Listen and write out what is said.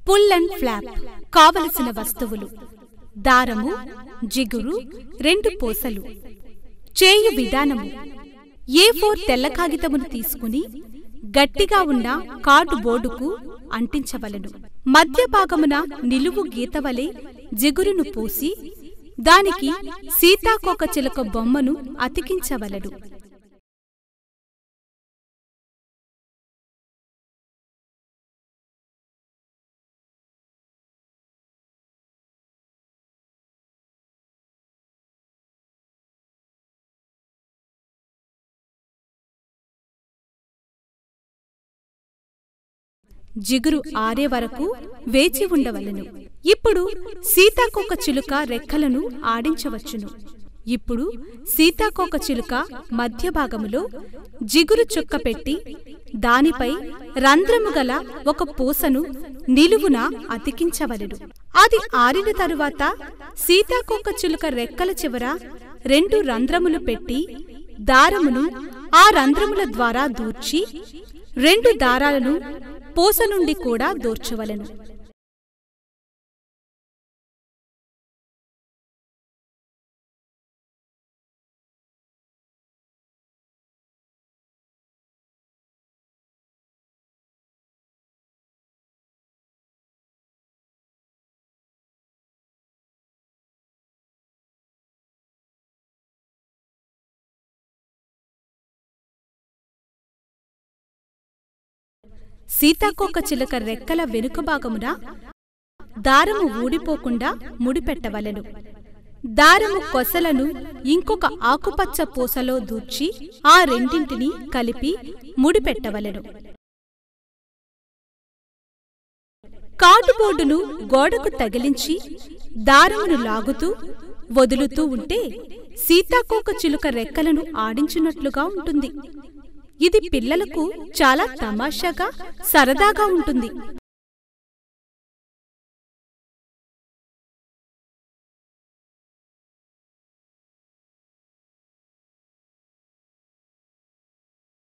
pull and flop కావలసిన వస్తువులు దారము జిగురు రెండు పూసలు చేయు విధానము ఏ ఫోర్ తెల్ల కాగితమును తీసుకుని గట్టిగా ఉన్న కార్డు బోర్డుకు అంటించవలెను మధ్య భాగమున నిలువు గీతవలె జిగురును పూసి దానికి సీతాకోక చిలుక బొమ్మను అతికించవలెను జిగురు ఆరే వరకు వేచి ఉండవలెను ఇప్పుడు సీతాకోక చిలుక రెక్కలను ఆడించవచ్చును ఇప్పుడు సీతాకోక చిలుక మధ్య భాగములో జిగురు చుక్క పెట్టి దానిపై రంధ్రము గల ఒక పూసను నిలువున అతికించవలెను అది ఆరిన తరువాత సీతాకోక చిలుక రెక్కల చివర రెండు రంధ్రములు పెట్టి దారమును ఆ రంధ్రముల ద్వారా దూర్చి రెండు దారాలను పూస నుండి కూడా దూర్చవలెను సీతాకోక చిలుక రెక్కల వెనుక భాగమున దారము ఊడిపోకుండా ముడిపెట్టవలెను దారము కొసలను ఇంకొక ఆకుపచ్చ పూసలో దూర్చి ఆ రెండింటిని కలిపి ముడిపెట్టవలెను కార్డుబోర్డును గోడకు తగిలించి దారమును లాగుతూ వదులుతూ ఉంటే సీతాకోక చిలుక రెక్కలను ఆడించినట్లుగా ఉంటుంది ఇది పిల్లలకు చాలా తమాషాగా సరదాగా ఉంటుంది